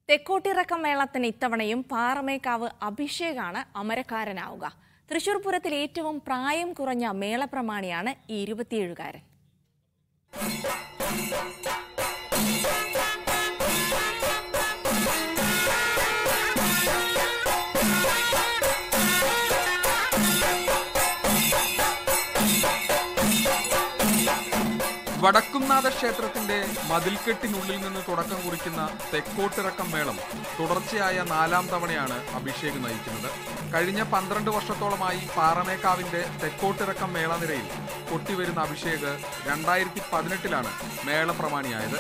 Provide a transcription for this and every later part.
തെക്കോട്ടിറക്കം മേളത്തിന് ഇത്തവണയും പാറമേക്കാവ് അഭിഷേകാണ് അമരക്കാരനാവുക തൃശൂർ പൂരത്തിൽ ഏറ്റവും പ്രായം കുറഞ്ഞ മേളപ്രമാണിയാണ് ഈ ഇരുപത്തിയേഴുകാരൻ വടക്കുംനാഥ ക്ഷേത്രത്തിന്റെ മതിൽക്കെട്ടിനുള്ളിൽ നിന്ന് തുടക്കം കുറിക്കുന്ന തെക്കോട്ടിറക്കം മേളം തുടർച്ചയായ നാലാം തവണയാണ് അഭിഷേക് നയിക്കുന്നത് കഴിഞ്ഞ പന്ത്രണ്ട് വർഷത്തോളമായി പാറമേക്കാവിന്റെ തെക്കോട്ടിറക്കം മേളനിരയിൽ പൊട്ടിവരുന്ന അഭിഷേക് രണ്ടായിരത്തി പതിനെട്ടിലാണ് മേളപ്രമാണിയായത്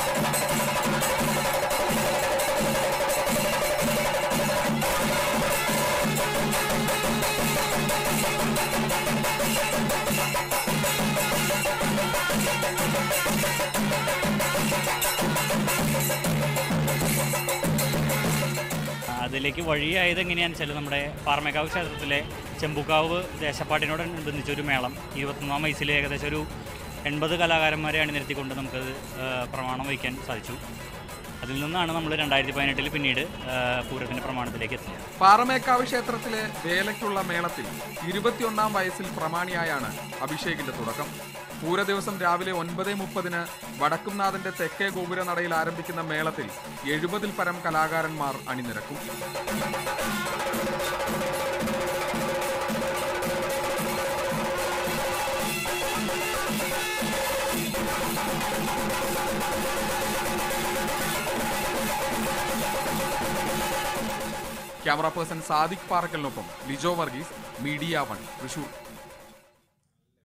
അതിലേക്ക് വഴിയായത് എങ്ങനെയാണെന്ന് വെച്ചാൽ നമ്മുടെ പാറമേക്കാവ് ക്ഷേത്രത്തിലെ ചെമ്പുക്കാവ് ദേശപ്പാട്ടിനോടനുബന്ധിച്ച് ഒരു മേളം ഇരുപത്തൊന്നാം വയസ്സിൽ ഏകദേശം ഒരു എൺപത് കലാകാരന്മാരെ അണിനിരത്തിക്കൊണ്ട് നമുക്കത് ആ, പ്രമാണം വഹിക്കാൻ സാധിച്ചു അതിൽ നിന്നാണ് നമ്മൾ രണ്ടായിരത്തി പതിനെട്ടിൽ പിന്നീട് ആ, പൂരത്തിൻ്റെ പ്രമാണത്തിലേക്ക് എത്തിയത് പാറമേക്കാവ് ക്ഷേത്രത്തിലെ വേലയ്ക്കുള്ള മേളത്തിൽ ഇരുപത്തിയൊന്നാം വയസ്സിൽ പ്രമാണിയായാണ് അഭിഷേകിന്റെ തുടക്കം പൂര ദിവസം രാവിലെ ഒൻപത് മുപ്പതിന് വടക്കുംനാഥന്റെ തെക്കേ ഗോപുര നടയിൽ ആരംഭിക്കുന്ന മേളത്തിൽ എഴുപതിൽ പരം കലാകാരന്മാർ അണിനിരക്കും ക്യാമറ പേഴ്സൺ സാദിഖ് പാറക്കലിനൊപ്പം ലിജോ വർഗീസ് മീഡിയ വൺ തൃശൂർ